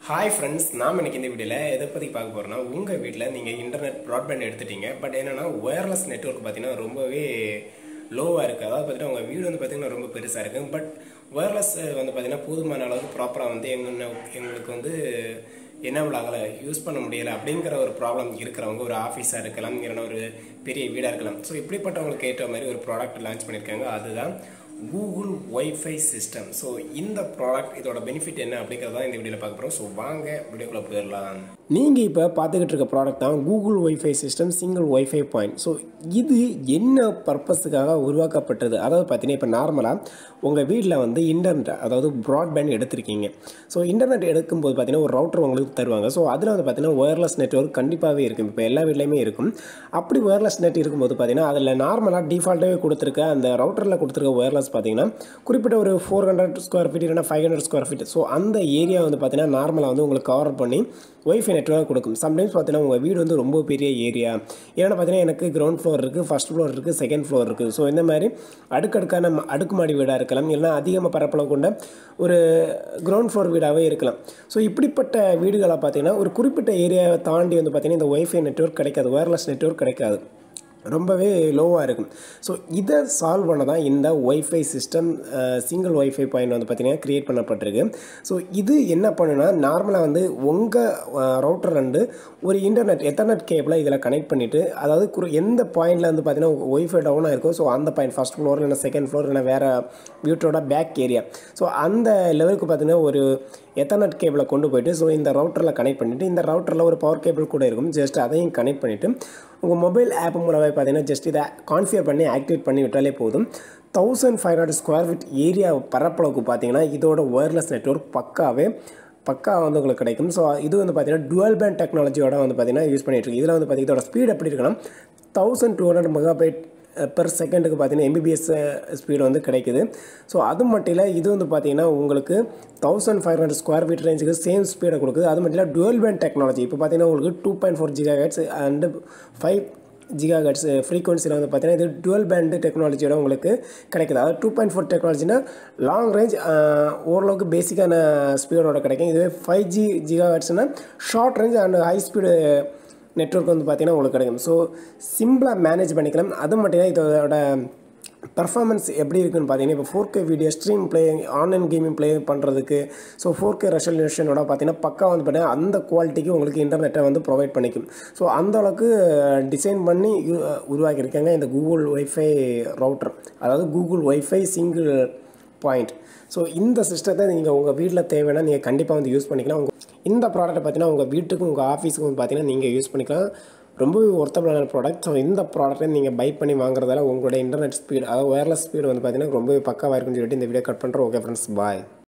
hi friends நாம் இன்னைக்கு இந்த வீடியோவில் எதை பற்றி பார்க்க போகிறோம்னா உங்கள் வீட்டில் நீங்கள் இன்டர்நெட் ப்ராட்பேண்ட் எடுத்துட்டீங்க பட் என்னென்னா ஒயர்லெஸ் நெட்ஒர்க் பார்த்தீங்கன்னா ரொம்பவே லோவாக இருக்குது அதாவது பார்த்தீங்கன்னா உங்கள் வீடு வந்து பார்த்தீங்கன்னா ரொம்ப பெருசாக இருக்குது பட் ஒயர்லெஸ் வந்து பார்த்தீங்கன்னா போதுமான அளவுக்கு ப்ராப்பராக வந்து எங்க எங்களுக்கு வந்து என்னபிள் ஆகலை யூஸ் பண்ண முடியலை அப்படிங்கிற ஒரு ப்ராப்ளம் இருக்கிறவங்க ஒரு ஆஃபீஸாக இருக்கலாம் இல்லைன்னா ஒரு பெரிய வீடாக இருக்கலாம் ஸோ இப்படிப்பட்டவங்களுக்கு ஏற்ற மாதிரி ஒரு ப்ராடக்ட் லான்ச் பண்ணியிருக்காங்க அதுதான் கூகுள் ஒய்ஃபை சிஸ்டம் ஸோ இந்த ப்ராடக்ட் இதோட பெனிஃபிட் என்ன அப்படிங்கிறத இந்த வீடியோவில் பார்க்க போகிறோம் ஸோ வாங்க வீடியோக்குள்ளே போயிடலாம் நீங்கள் இப்போ பார்த்துக்கிட்டு இருக்க ப்ராடக்ட் தான் Google wifi system single wifi point so இது என்ன பர்பஸுக்காக உருவாக்கப்பட்டது அதாவது பார்த்தீங்கன்னா இப்போ நார்மலாக உங்கள் வீட்டில் வந்து இன்டர்நெட் அதாவது ப்ராட்பேண்ட் எடுத்திருக்கீங்க ஸோ இன்டர்நெட் எடுக்கும்போது பார்த்தீங்கன்னா ஒரு ரவுட்டர் உங்களுக்கு தருவாங்க ஸோ அதில் வந்து பார்த்தீங்கன்னா ஒயர்லெஸ் நெட்ஒர்க் கண்டிப்பாகவே இருக்கும் இப்போ எல்லா வீட்லையுமே இருக்கும் அப்படி ஒயர்லெஸ் நெட் இருக்கும்போது பார்த்தீங்கன்னா அதில் நார்மலாக டிஃபால்ட்டாகவே கொடுத்துருக்க அந்த ரவுட்டரில் கொடுத்துருக்க ஒயர்லெஸ் பார்த்தீங்கன்னா குறிப்பிட்ட ஒரு ஃபோர் ஹண்ட்ரட் ஸ்கொயர் ஃபீட் இல்லைனா five hundred square feet so அந்த ஏரியா வந்து பார்த்தீங்கன்னா நார்மலாக வந்து உங்களுக்கு கவர் பண்ணி ஒய்ஃபை நெட்ஒர்க் கொடுக்கும் சம்டைம்ஸ் பார்த்தீங்கன்னா உங்கள் வீடு வந்து ரொம்ப பெரிய ஏரியா ஏன்னா பார்த்தீங்கன்னா எனக்கு கிரவுண்ட் ஃப்ளோர் இருக்குது ஃபஸ்ட் ஃப்ளோர் இருக்குது செகண்ட் ஃப்ளோர் இருக்குது ஸோ இந்த மாதிரி அடுக்கடுக்கான ம- அடுக்குமாடி வீடாக இருக்கலாம் இல்லைனா அதிகமாக பரப்பளவு கொண்ட ஒரு கிரவுண்ட் ஃப்ளோர் வீடாகவே இருக்கலாம் ஸோ இப்படிப்பட்ட வீடுகளை பார்த்தீங்கன்னா ஒரு குறிப்பிட்ட ஏரியாவை தாண்டி வந்து பார்த்தீங்கன்னா இந்த ஒய்ஃபை நெட்ஒர்க் கிடைக்காது ஒயர்லெஸ் நெட்ஒர்க் கிடைக்காது ரொம்பவே லோவாக இருக்கும் ஸோ இதை சால்வ் பண்ண தான் இந்த wifi system single wifi point வந்து பார்த்திங்கன்னா க்ரியேட் பண்ணப்பட்டிருக்கு ஸோ இது என்ன பண்ணுன்னா நார்மலாக வந்து உங்கள் ரவுட்டர் ரெண்டு ஒரு இன்டர்நெட் எத்தர்நெட் கேபிளை இதில் கனெக்ட் பண்ணிவிட்டு அதாவது குறு எந்த பாயிண்டில் வந்து பார்த்திங்கன்னா ஒய்ஃபை டவுனாக இருக்கும் ஸோ அந்த பாயிண்ட் ஃபஸ்ட் ஃப்ளோர் இல்லைனா செகண்ட் ஃப்ளோர் இல்லைனா வேறு வீட்டோட பேக் ஏரியா ஸோ அந்த லெவலுக்கு பார்த்திங்கன்னா ஒரு எத்தர்நெட் கேபிளை கொண்டு போயிட்டு ஸோ இந்த ரவுட்டரில் கனெக்ட் பண்ணிவிட்டு இந்த ரவுட்டரில் ஒரு பவர் கேபிள் கூட இருக்கும் ஜஸ்ட் அதையும் கனெக்ட் பண்ணிவிட்டு உங்கள் மொபைல் ஆப் மூலமாக பார்த்தீங்கன்னா ஜஸ்ட் இதை கான்ஃபிகர் பண்ணி ஆக்டிவேட் பண்ணி விட்டாலே போதும் thousand five hundred square feet area பரப்பளவுக்கு பார்த்தீங்கன்னா இதோட ஒயர்லெஸ் நெட்ஒர்க் பக்காவே பக்கா வந்து உங்களுக்கு கிடைக்கும் ஸோ இது வந்து பார்த்தீங்கன்னா டுவல் பேண்ட் டெக்னாலஜியோட வந்து பார்த்தீங்கன்னா யூஸ் பண்ணிட்டு இருக்கு இதில் வந்து பார்த்தீங்கன்னா இதோட ஸ்பீட் எப்படி இருக்குன்னா thousand two hundred megabyte per செகண்டுக்கு பார்த்தீங்கன்னா எம்பிபிஎஸ் ஸ்பீடு வந்து கிடைக்குது ஸோ அது மட்டும் இல்லை இது வந்து பார்த்தீங்கன்னா உங்களுக்கு thousand five hundred square feet ரேஞ்சுக்கு சேம் ஸ்பீடை கொடுக்குது அது மட்டும் இல்லை டுவெல் பேண்ட் டெக்னாலஜி இப்போ பார்த்தீங்கன்னா உங்களுக்கு two point four giga hertz and five giga hertz ஃப்ரீக்வன்சியில் வந்து பார்த்தீங்கன்னா இது டுவெல் பேண்டு டெக்னாலஜியோட உங்களுக்கு கிடைக்குது அதாவது டூ பாயிண்ட் ஃபோர் டெக்னாலஜினா லாங் ரேஞ்ச் ஓரளவுக்கு பேசிக்கான ஸ்பீடோட கிடைக்கும் இதுவே ஃபைவ் ஜி ஜிகா ஹெட்ஸ்னால் short range and high speed network வந்து பார்த்தீங்கன்னா உங்களுக்கு கிடைக்கும் ஸோ சிம்பிளாக மேனேஜ் பண்ணிக்கலாம் அது மட்டும் இல்லை இதோட பர்ஃபார்மன்ஸ் எப்படி இருக்குன்னு பார்த்தீங்கன்னா இப்போ four K video stream play online gaming play பண்ணுறதுக்கு ஸோ ஃபோர் கே ரெசல்யூஷனோட பார்த்தீங்கன்னா பக்கா வந்து பார்த்தீங்கன்னா அந்த குவாலிட்டிக்கு உங்களுக்கு இன்டர்நெட்டை வந்து ப்ரொவைட் பண்ணிக்கும் ஸோ அந்த அளவுக்கு டிசைன் பண்ணி யூ- உருவாக்கியிருக்காங்க இந்த கூகுள் ஒய்ஃபை ரவுட்டர் அதாவது Google wifi single point so இந்த சிஸ்டத்தை நீங்கள் உங்கள் வீட்டில் தேவைன்னா நீங்கள் கண்டிப்பாக வந்து யூஸ் பண்ணிக்கலாம் உங்க இந்த ப்ராடக்ட்டை பார்த்தீங்கன்னா உங்கள் வீட்டுக்கும் உங்கள் ஆஃபீஸுக்கும் பார்த்தீங்கன்னா நீங்கள் யூஸ் பண்ணிக்கலாம் ரொம்பவே ஒர்த்தபிளான ப்ராடக்ட் ஸோ இந்த ப்ராடக்ட்டை நீங்கள் பை பண்ணி வாங்குறதால உங்களோட இன்டர்நெட் ஸ்பீடு அதாவது ஒயர்லெஸ் ஸ்பீடு வந்து பார்த்தீங்கன்னா ரொம்பவே பக்காவாக இருக்குன்னு சொல்லிட்டு இந்த வீடியோ கட் பண்ணுறோம் ஓகே ஃப்ரெண்ட்ஸ் பாய்